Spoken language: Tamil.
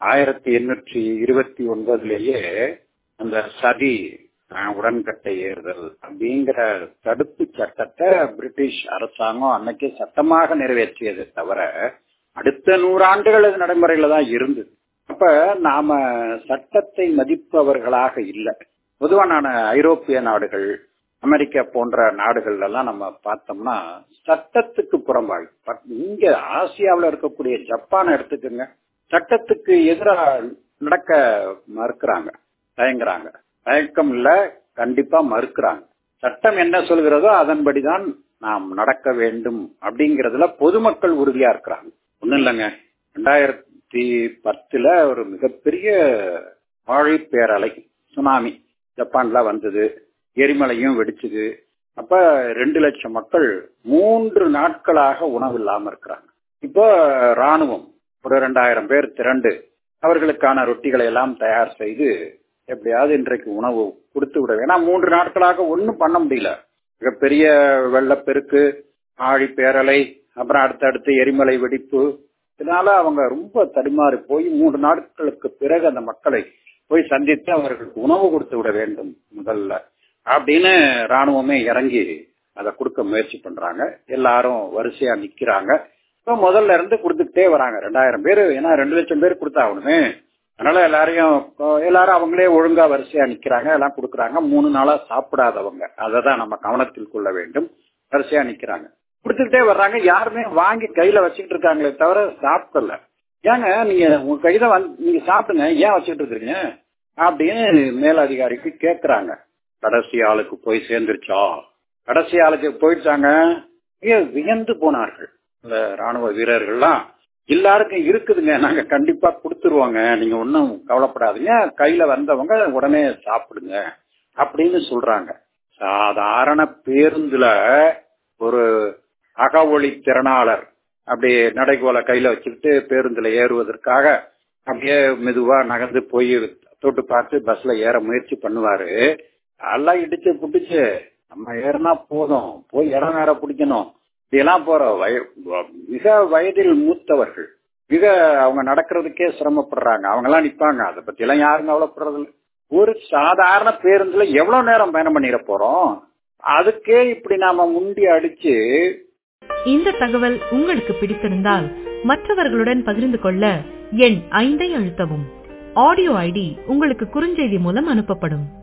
ஆயிரத்தி எண்ணூற்றி இருபத்தி ஒன்பதுலேயே அந்த சதி அஹ், உடன்கட்டை ஏறுதல் அப்படிங்கிற தடுப்பு சட்டத்தை பிரிட்டிஷ் அரசாங்கம் அன்னைக்கு சட்டமாக நிறைவேற்றியது தவிர அடுத்த நூறாண்டுகள் அது நடைமுறையில தான் இருந்தது அப்ப நாம சட்டத்தை மதிப்பவர்களாக இல்லை பொதுவா நான் ஐரோப்பிய நாடுகள் அமெரிக்கா போன்ற நாடுகள் எல்லாம் நம்ம பார்த்தோம்னா சட்டத்துக்கு புறம்பாக பட் இங்க ஆசியாவில் இருக்கக்கூடிய ஜப்பான் எடுத்துக்கோங்க சட்டத்துக்கு எதிராக நடக்க மறுக்கிறாங்க தயங்குறாங்க தயக்கம் இல்ல கண்டிப்பா மறுக்கிறாங்க சட்டம் என்ன சொல்கிறதோ அதன்படிதான் நாம் நடக்க வேண்டும் அப்படிங்கறதுல பொதுமக்கள் உறுதியா இருக்கிறாங்க ஒண்ணும் இல்லைங்க ரெண்டாயிரத்தி பத்துல ஒரு மிகப்பெரிய ஆழி பேரலை சுனாமி ஜப்பான்ல வந்தது எரிமலையும் வெடிச்சுது அப்ப ரெண்டு லட்சம் மக்கள் மூன்று நாட்களாக உணவு இல்லாம இருக்கிறாங்க இப்போ ராணுவம் ஒரு ரெண்டாயிரம் பேர் திரண்டு அவர்களுக்கான ரொட்டிகளை எல்லாம் தயார் செய்து எப்படியாவது இன்றைக்கு உணவு கொடுத்து விட ஏன்னா மூன்று நாட்களாக ஒன்றும் பண்ண முடியல மிகப்பெரிய வெள்ளப்பெருக்கு ஆழி பேரலை அப்புறம் அடுத்தடுத்து எரிமலை வெடிப்பு இதனால அவங்க ரொம்ப தடுமாறி போய் மூன்று நாட்களுக்கு பிறகு அந்த மக்களை போய் சந்தித்து அவர்களுக்கு உணவு கொடுத்து விட வேண்டும் முதல்ல அப்படின்னு ராணுவமே இறங்கி அதை கொடுக்க முயற்சி பண்றாங்க எல்லாரும் வரிசையா நிக்கிறாங்க இப்ப முதல்ல இருந்து கொடுத்துக்கிட்டே வராங்க ரெண்டாயிரம் பேர் ஏன்னா ரெண்டு லட்சம் பேர் கொடுத்தாகணுமே அதனால எல்லாரையும் எல்லாரும் அவங்களே ஒழுங்கா வரிசையா நிக்கிறாங்க எல்லாம் கொடுக்குறாங்க மூணு நாளா சாப்பிடாதவங்க அதை தான் நம்ம கவனத்தில் கொள்ள வேண்டும் வரிசையா நிக்கிறாங்க கொடுத்துக்கிட்டே வர்றாங்க யாருமே வாங்கி கையில வச்சுக்கிட்டு இருக்காங்களே தவிர சாப்பிடல ஏங்க நீங்க உங்க கையில வந்து நீங்க சாப்பிடுங்க ஏன் வச்சுக்கிட்டு இருக்கீங்க அப்படின்னு மேலதிகாரிக்கு கேக்குறாங்க கடைசி ஆளுக்கு போய் சேர்ந்துருச்சா கடைசி ஆளுக்கு போயிடுச்சாங்க மிக வியந்து போனார்கள் இந்த ராணுவ வீரர்கள்லாம் எல்லாருக்கும் இருக்குதுங்க நாங்க கண்டிப்பா கொடுத்துருவோங்க நீங்க ஒன்னும் கவலைப்படாதீங்க கையில வந்தவங்க உடனே சாப்பிடுங்க அப்படின்னு சொல்றாங்க சாதாரண பேருந்துல ஒரு அகவொளி திறனாளர் அப்படியே நடைகோல கையில வச்சுக்கிட்டு பேருந்துல ஏறுவதற்காக அப்படியே மெதுவா நகர்ந்து போய் தொட்டு பார்த்து பஸ்ல ஏற முயற்சி பண்ணுவாரு எல்லாம் இடிச்சு புடிச்சு நம்ம ஏறினா போதும் போய் இடம் வேற பிடிக்கணும் இப்படியெல்லாம் போற வய மிக வயதில் மூத்தவர்கள் மிக அவங்க நடக்கிறதுக்கே சிரமப்படுறாங்க அவங்க எல்லாம் நிப்பாங்க அதை பத்தி எல்லாம் யாரும் கவலைப்படுறது இல்லை ஒரு சாதாரண பேருந்துல எவ்வளவு நேரம் பயணம் பண்ணிட போறோம் அதுக்கே இப்படி நாம முண்டி அடிச்சு இந்த தகவல் உங்களுக்கு பிடித்திருந்தால் மற்றவர்களுடன் பகிர்ந்து கொள்ள எண் ஐந்தை அழுத்தவும் ஆடியோ ஐடி உங்களுக்கு குறுஞ்செய்தி மூலம் அனுப்பப்படும்